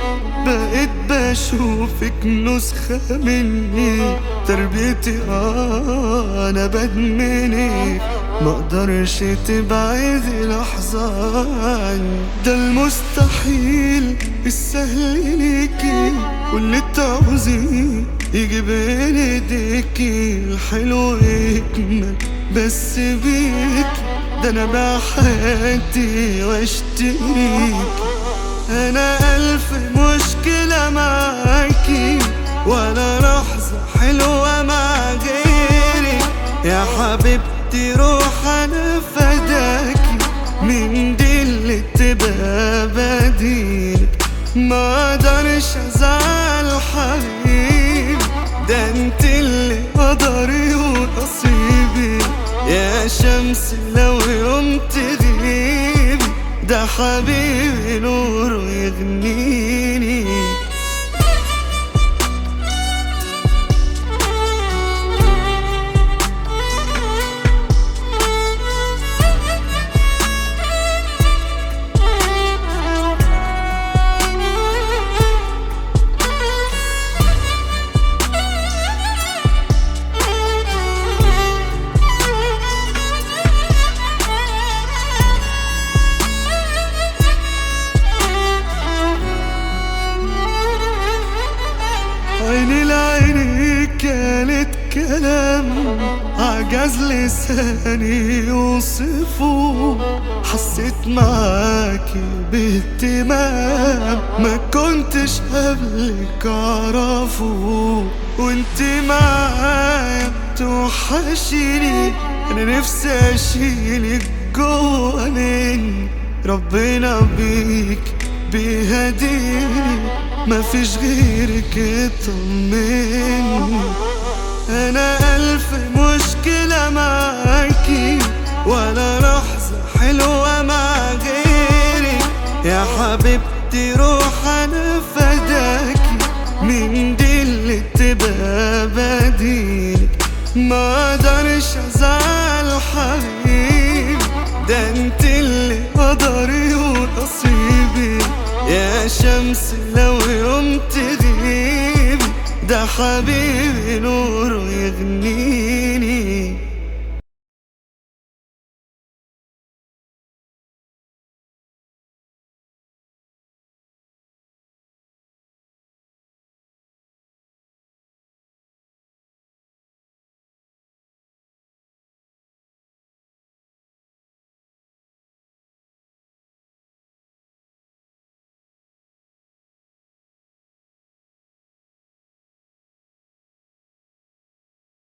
بقيت بشوفك نسخة مني تربيتي آه أنا بدمنك مقدرش تبعدي لحظة عني ده المستحيل السهل ليكي واللي تعوزيه يجي بين ايديكي الحلو يكمل بس بيك ده انا بحياتي واشتريك انا الف مشكلة معاكي ولا لحظة حلوة مع غيرك يا حبيبتي روح انا فداكي من دي اللي تبقى بديلك ما اقدرش ازعل حبيبي ده انت اللي قدري ونصيبي يا شمس لو يوم تغيبي ده حبيبي نور يغنيني عيني لعيني كانت كلام عجز لساني يوصفه حسيت معاكي باهتمام ما كنتش قبلك اعرفه وانت معايا توحشيني انا نفسي اشيلك جوا مني ربنا بيك بيهديني مفيش غيرك يطمني انا الف مشكلة معاكي ولا لحظة حلوة مع غيرك يا حبيبتي روح انا فداكي من دي اللي تبقى بديلك ما اقدرش ازعل حبيبي ده انت اللي قدري ونصيبي يا شمس لو يوم تغيبي ده حبيبي نور يغنيني